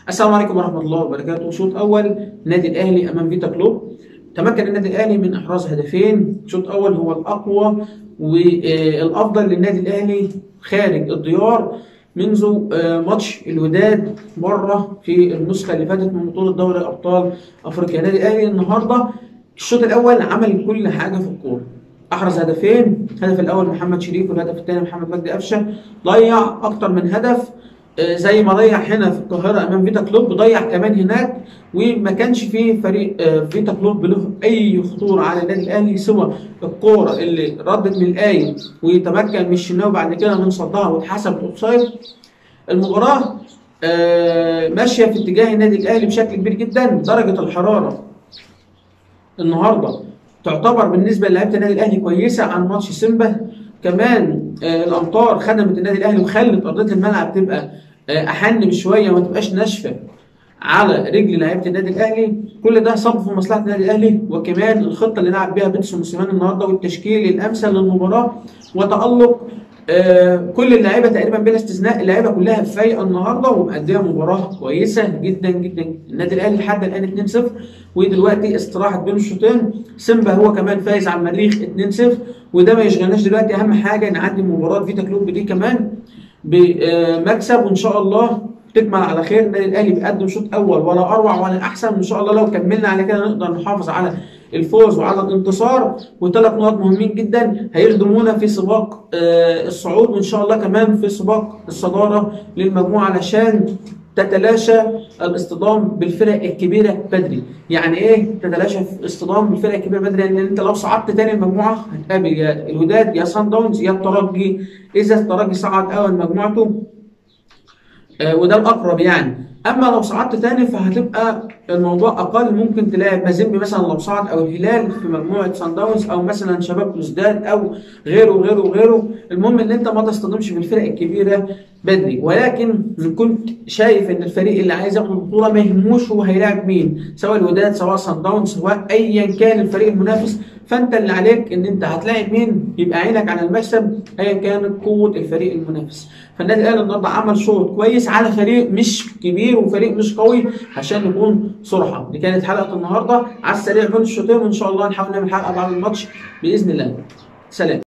السلام عليكم ورحمه الله وبركاته شوط اول نادي الاهلي امام فيتا كلوب تمكن النادي الاهلي من احراز هدفين شوط اول هو الاقوى والافضل للنادي الاهلي خارج الديار منذ ماتش الوداد بره في النسخه اللي فاتت من بطوله دوري ابطال افريقيا النادي الاهلي النهارده الشوط الاول عمل كل حاجه في الكوره احرز هدفين الهدف الاول محمد شريف والهدف الثاني محمد مجدي قفشه ضيع اكتر من هدف زي ما ضيع هنا في القاهره امام فيتا كلوب ضيع كمان هناك وما كانش فيه فريق فيتا كلوب له اي خطوره على النادي الاهلي سوى الكوره اللي ردت من الايه وتمكن من الشناوي بعد كده من صدها واتحسبت اوفسايد المباراه ماشيه في اتجاه النادي الاهلي بشكل كبير جدا درجه الحراره النهارده تعتبر بالنسبه للاعيبه النادي الاهلي كويسه عن ماتش سيمبا كمان الامطار خدمت النادي الاهلي وخلت ارضيه الملعب تبقى احن بشويه وما تبقاش ناشفه على رجل لعيبه النادي الاهلي كل ده صب في مصلحه النادي الاهلي وكمان الخطه اللي لعب بيها بيتسو موسيماني النهارده والتشكيل الامثل للمباراه وتالق آه كل اللعيبه تقريبا بلا استثناء اللعيبه كلها فايقه النهارده ومأديه مباراه كويسه جدا جدا النادي الاهلي لحد الان 2-0 ودلوقتي استراحه بين الشوطين سيمبا هو كمان فايز على المريخ 2-0 وده ما يشغلناش دلوقتي اهم حاجه نعدي مباراه فيتا كلوب دي كمان بمكسب وان شاء الله تكمل على خير النادي الاهلي بيقدم شوط اول ولا اروع ولا احسن وان شاء الله لو كملنا على كده نقدر نحافظ على الفوز وعلى الانتصار وثلاث نقط مهمين جدا هيخدمونا في سباق الصعود وان شاء الله كمان في سباق الصداره للمجموعه علشان تتلاشى الاصطدام بالفرق الكبيره بدري يعني ايه تتلاشى الاصطدام بالفرق الكبيره بدري لان يعني انت لو صعدت تاني المجموعه هتقابل يا الوداد يا سان داونز يا الترجي اذا الترجي صعد اول مجموعته آه وده الاقرب يعني اما لو صعدت تاني فهتبقى الموضوع اقل ممكن تلاقي مازيمبي مثلا لو صعد او الهلال في مجموعه سان داونز او مثلا شباب بلوزداد او غيره وغيره وغيره المهم ان انت ما تصطدمش بالفرق الكبيره بدري ولكن كنت شايف ان الفريق اللي عايز ياخد البطوله ما يهموش هو هيلاعب مين سواء الوداد سواء سان داونز سواء ايا كان الفريق المنافس فانت اللي عليك ان انت هتلاعب مين يبقى عينك على المكسب ايا كانت قوه الفريق المنافس فالنادي الاهلي النهارده عمل شوط كويس على فريق مش كبير وفريق مش قوي عشان نكون صراحه دي كانت حلقه النهارده على السريع بين الشوطين وان شاء الله نحاول نعمل حلقه بعد الماتش باذن الله سلام